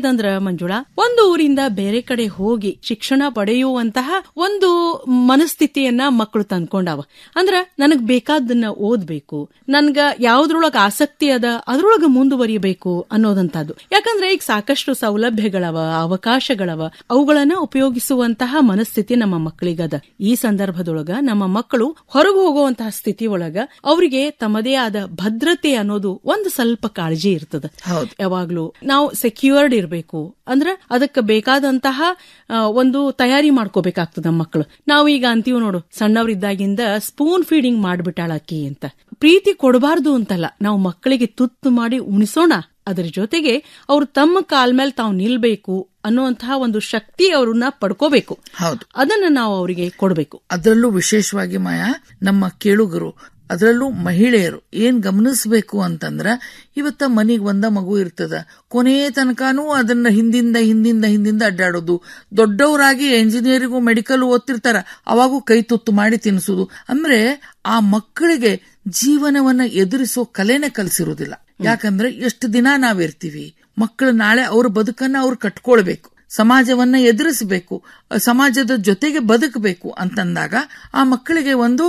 ಏನಾಗ್ಯದಂದ್ರ ಮಂಜುಳಾ ಒಂದು ಊರಿಂದ ಬೇರೆ ಕಡೆ ಹೋಗಿ ಶಿಕ್ಷಣ ಪಡೆಯುವಂತಹ ಒಂದು ಮನಸ್ಥಿತಿಯನ್ನ ಮಕ್ಕಳು ತಂದ್ಕೊಂಡಾವ ಅಂದ್ರ ನನಗ್ ಬೇಕಾದನ್ನ ಓದ್ಬೇಕು ನನ್ಗ ಯಾವ್ದ್ರೊಳಗ ಆಸಕ್ತಿ ಅದ ಅದ್ರೊಳಗ ಮುಂದುವರಿಯಬೇಕು ಅನ್ನೋದಂತದ್ದು ಯಾಕಂದ್ರೆ ಈಗ ಸಾಕಷ್ಟು ಸೌಲಭ್ಯಗಳವ ಅವಕಾಶಗಳವ ಅವುಗಳನ್ನ ಉಪಯೋಗಿಸುವಂತಹ ಮನಸ್ಥಿತಿ ನಮ್ಮ ಮಕ್ಕಳಿಗದ ಈ ಸಂದರ್ಭದೊಳಗ ನಮ್ಮ ಮಕ್ಕಳು ಹೊರಗೆ ಹೋಗುವಂತಹ ಸ್ಥಿತಿ ಒಳಗ ಅವರಿಗೆ ತಮ್ಮದೇ ಆದ ಭದ್ರತೆ ಅನ್ನೋದು ಒಂದು ಸ್ವಲ್ಪ ಕಾಳಜಿ ಇರ್ತದ ಯಾವಾಗ್ಲೂ ನಾವು ಸೆಕ್ಯೂರ್ಡ್ ಇರಬೇಕು ಅಂದ್ರ ಅದಕ್ಕೆ ಬೇಕಾದಂತಹ ಆ, ಒಂದು ತಯಾರಿ ಮಾಡ್ಕೋಬೇಕಾಗ್ತದ ಮಕ್ಕಳು ನಾವು ಈಗ ಅಂತೀವಿ ನೋಡು ಸಣ್ಣವರಿದ್ದಾಗಿಂದ ಸ್ಪೂನ್ ಫೀಡಿಂಗ್ ಮಾಡ್ಬಿಟ್ಟಾಳಕ್ಕಿ ಅಂತ ಪ್ರೀತಿ ಕೊಡಬಾರ್ದು ಅಂತಲ್ಲ ನಾವು ಮಕ್ಕಳಿಗೆ ತುತ್ತು ಮಾಡಿ ಉಣಿಸೋಣ ಅದರ ಜೊತೆಗೆ ಅವ್ರು ತಮ್ಮ ಕಾಲ್ ಮೇಲೆ ತಾವು ನಿಲ್ಬೇಕು ಅನ್ನುವಂತಹ ಒಂದು ಶಕ್ತಿ ಅವ್ರನ್ನ ಪಡ್ಕೋಬೇಕು ಹೌದು ಅದನ್ನ ನಾವು ಅವರಿಗೆ ಕೊಡಬೇಕು ಅದರಲ್ಲೂ ವಿಶೇಷವಾಗಿ ಮಾಯಾ ನಮ್ಮ ಕೇಳುಗರು ಅದರಲ್ಲೂ ಮಹಿಳೆಯರು ಏನ್ ಗಮನಿಸಬೇಕು ಅಂತಂದ್ರ ಇವತ್ತ ಮನಿಗ್ ಒಂದ ಮಗು ಇರ್ತದ ಕೊನೆಯ ತನಕನೂ ಅದನ್ನ ಹಿಂದಿಂದ ಹಿಂದಿಂದ ಹಿಂದಿಂದ ಅಡ್ಡಾಡೋದು ದೊಡ್ಡವರಾಗಿ ಎಂಜಿನಿಯರಿಂಗು ಮೆಡಿಕಲ್ ಓದ್ತಿರ್ತಾರ ಅವಾಗೂ ಕೈ ತುತ್ತು ಮಾಡಿ ತಿನ್ನಿಸೋದು ಅಂದ್ರೆ ಆ ಮಕ್ಕಳಿಗೆ ಜೀವನವನ್ನ ಎದುರಿಸೋ ಕಲೆನೇ ಕಲಿಸಿರುವುದಿಲ್ಲ ಯಾಕಂದ್ರೆ ಎಷ್ಟು ದಿನ ನಾವಿರ್ತೀವಿ ಮಕ್ಕಳು ನಾಳೆ ಅವ್ರ ಬದುಕನ್ನ ಅವ್ರು ಕಟ್ಕೊಳ್ಬೇಕು ಸಮಾಜವನ್ನ ಎದುರಿಸಬೇಕು ಸಮಾಜದ ಜೊತೆಗೆ ಬದುಕಬೇಕು ಅಂತಂದಾಗ ಆ ಮಕ್ಕಳಿಗೆ ಒಂದು